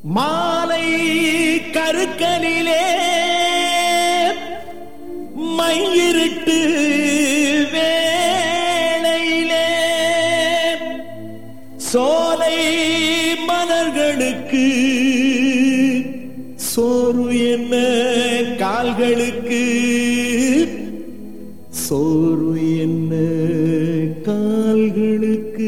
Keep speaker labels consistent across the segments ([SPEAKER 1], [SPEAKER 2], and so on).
[SPEAKER 1] மாலை கருக்கலிலே மையிருட்டு வேளையிலே சோலை மலர்களுக்கு சோறு என்ன கால்களுக்கு சோறு என்ன கால்களுக்கு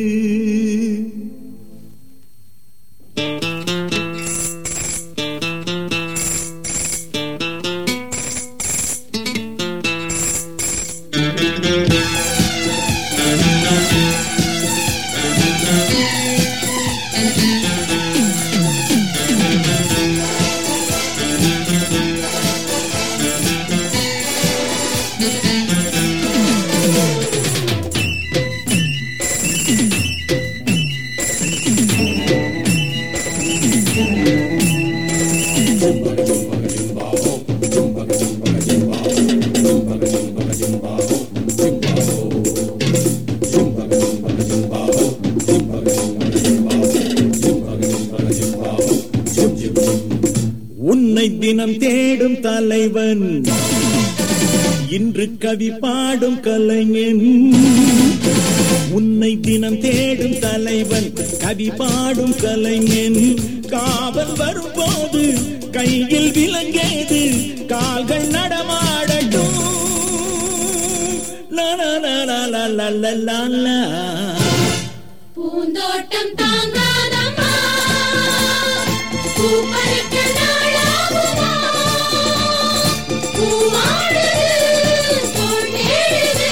[SPEAKER 1] உன்னை தினம் தேடும் தலைவன் இன்று கவி பாடும் கலைஞன் உன்னை தினம் தேடும் தலைவன் கவி பாடும் கலைஞன் காவல் வரும்போது கையில் விலங்கேது கால்கள் நடமாடட்டும் லா, லா, லா, லா, லா, லா, லா, லா, லா.
[SPEAKER 2] பூந்தோட்டம் தாங்காதம்மா பூ பறிக்க நாளாகுமா பூவாடுது தோள் தேடுது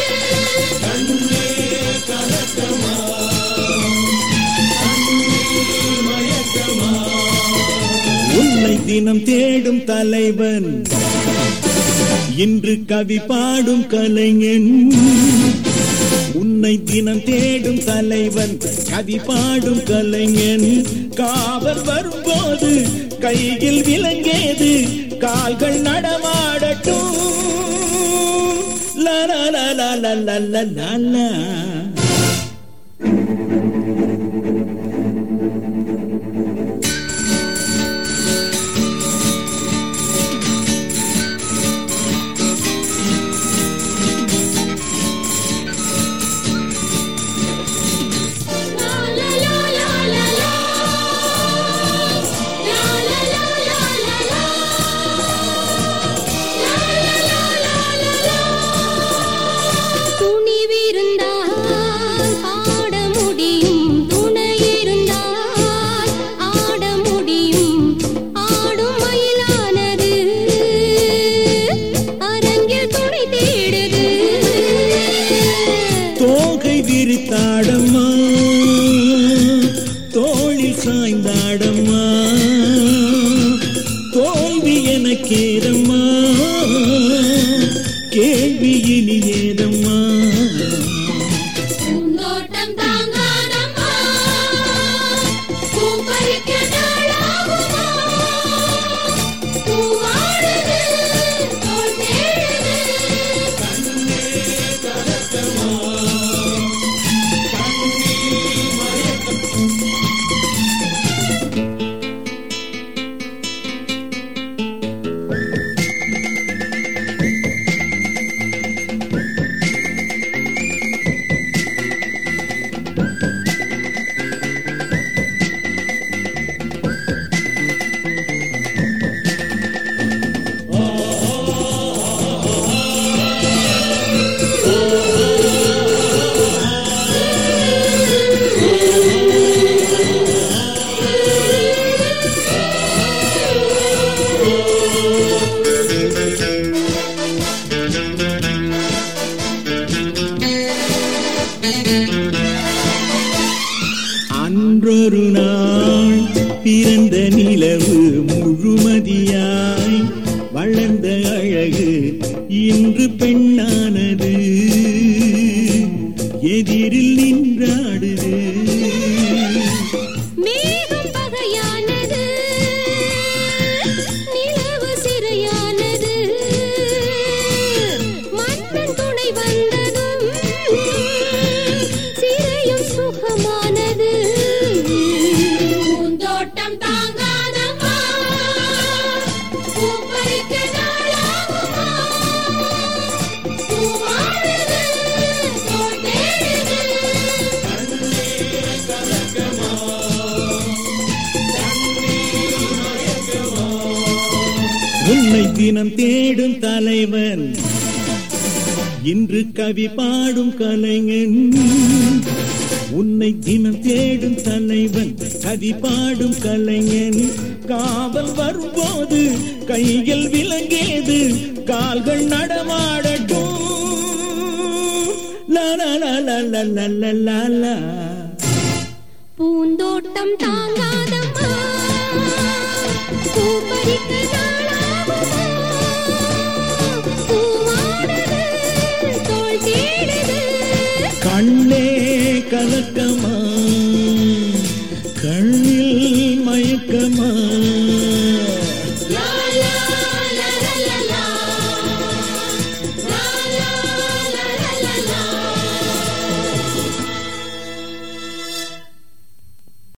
[SPEAKER 1] உன்னை தினம் தேடும் தலைவன் இன்று கவி பாடும் கலைஞன் உன்னை தினம் தேடும் தலைவன் கவி பாடும் கலைஞன் காவல் வரும்போது கையில் விலங்கேது கால்கள் நடமாடட்டும் லா, லா, லா, லா, லா, லா, லா, லா, லா.
[SPEAKER 2] லா லா லா லா லா லா லா லா லா லா லா லா துணிவிருந்தால் பாட முடியும் துணை இருந்தால் ஆட முடியும் ஆடும் மயிலானது அரங்கில் துணை தேடுது
[SPEAKER 1] தோகை விரித்தாடம்மா தோளில் சாய்ந்தாடம்மா தோல்வி எனக்கேதம்மா கேள்வி இனி ஏதம்மா
[SPEAKER 2] பூந்தோட்டம் தாங்காதம்மா பூ பறிக்க நாளாகுமா பூவாடுது தோள் தேடுது
[SPEAKER 1] அன்றொரு நாள் பிறந்த நிலவு முழுமதியாய் வளர்ந்த அழகு இன்று பெண்ணானது எதிரில் நின்றாடுது
[SPEAKER 2] மேகம் பகையானது நிலவு சிறையானது மன்னன் துணை வந்ததும் சிறையும் சுகமானது பூந்தோட்டம் தாங்கா
[SPEAKER 1] உன்னை தினம் தேடும் தலைவன் இன்று கவி பாடும் கலைஞன் உன்னை தினம் தேடும் தலைவன் கவி பாடும் கலைஞன் காவல் வரும்போது கையில் விலங்கேது கால்கள் நடமாடட்டும் லா லா லா லா லா லா லா லா லா
[SPEAKER 2] பூந்தோட்டம் தாங்காதம்மா பூப்பறிக்க நாளாகுமா பூவானது தோள் தேடுது
[SPEAKER 1] கண்ணே கலக்கமா கண்ணில் மயக்கமா